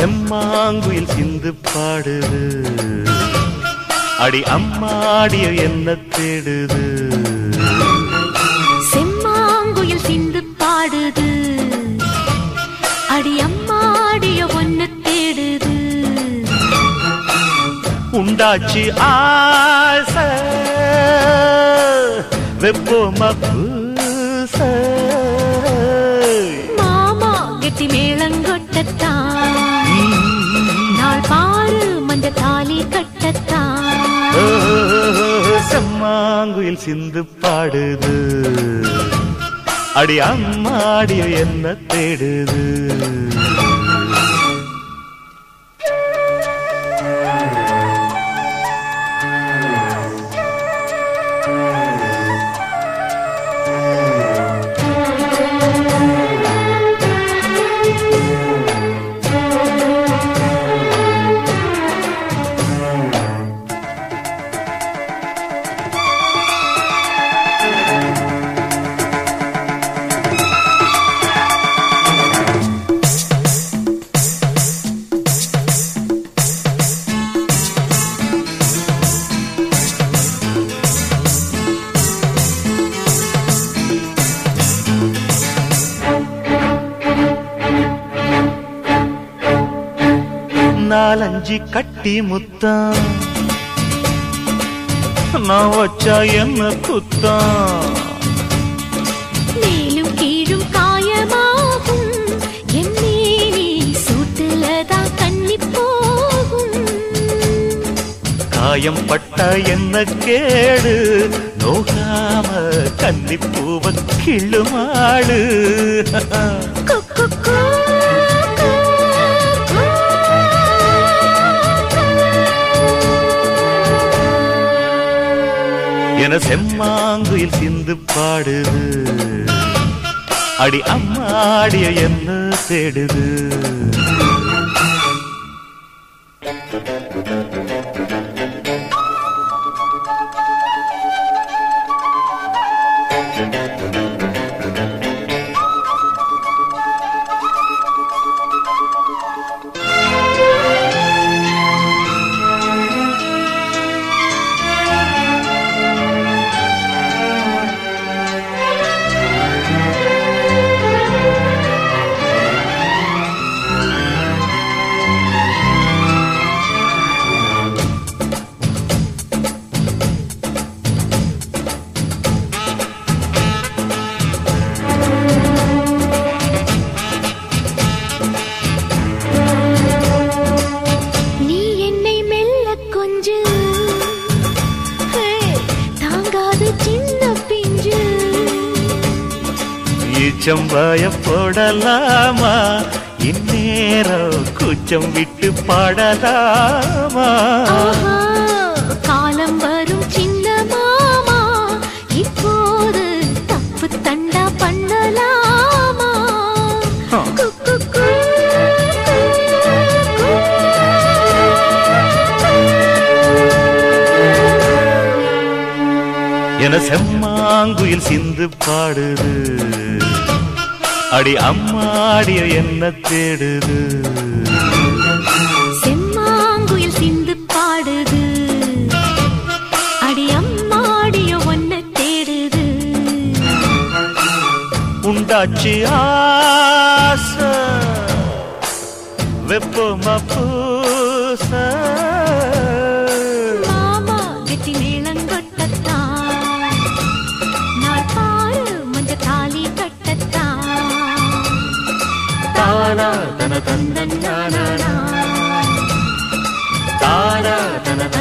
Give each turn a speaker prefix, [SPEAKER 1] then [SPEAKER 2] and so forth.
[SPEAKER 1] செம்மாங்குயில் சிந்து பாடுது அடி அம்மாடிய என்ன தேடுது
[SPEAKER 2] செம்மாங்குயில் சிந்து பாடுது அடி அம்மாடிய ஒன்னு தேடுது
[SPEAKER 1] உண்டாச்சு ஆசை வெப்போமா பூச
[SPEAKER 2] மாமா கெட்டி மேளங்கொட்டத்தான் நாள் பாரு மஞ்ச தாலி கட்டத்தான்
[SPEAKER 1] செம்மாங்குயில் சிந்து பாடுது அடி அம்மாடிய என்ன தேடுது நாலஞ்சு கட்டி முத்தம் நான் வச்சா என்ன குத்தம்
[SPEAKER 2] மேலும் கீழும் காயமாகும் என் மேனி சூட்டுலதான் கண்ணி போகும்
[SPEAKER 1] காயம் பட்டா என்ன கேடு நோகாம கன்னிப்பூவ கிள்ளுமாடு
[SPEAKER 2] கு, கு, கு, கு,
[SPEAKER 1] என செம்மாங்குயில் சிந்து பாடுது அடி அம்மாடிய என்ன தேடுது
[SPEAKER 2] நீ என்னை மெல்ல கொஞ்சு ஹே, தாங்காது சின்ன பிஞ்சு
[SPEAKER 1] ஈச்சம்பாய போடலாமா இந்நேரம் கூச்சம் விட்டு பாடலாமா
[SPEAKER 2] ஆஹா, காலம் வரும் சின்ன மாமா இப்போது தப்பு தண்டா பண்ணலாமா
[SPEAKER 1] ஆ.
[SPEAKER 2] கு, கு, கு, கு,
[SPEAKER 1] என செம்மாங்குயில் சிந்து பாடுது அடி அம்மாடிய என்ன தேடுது
[SPEAKER 2] செம்மாங்குயில் சிந்து பாடுது அடி அம்மாடிய ஒன்ன தேடுது
[SPEAKER 1] உண்டாச்சு ஆசை வெப்பமா பூச
[SPEAKER 2] மாமா கெட்டி மேளங்கொட்டத்தான் நாள் பாரு மஞ்ச தாலி கட்டத்தான்
[SPEAKER 1] தாரா தன தந்தன் தானா தாரா தன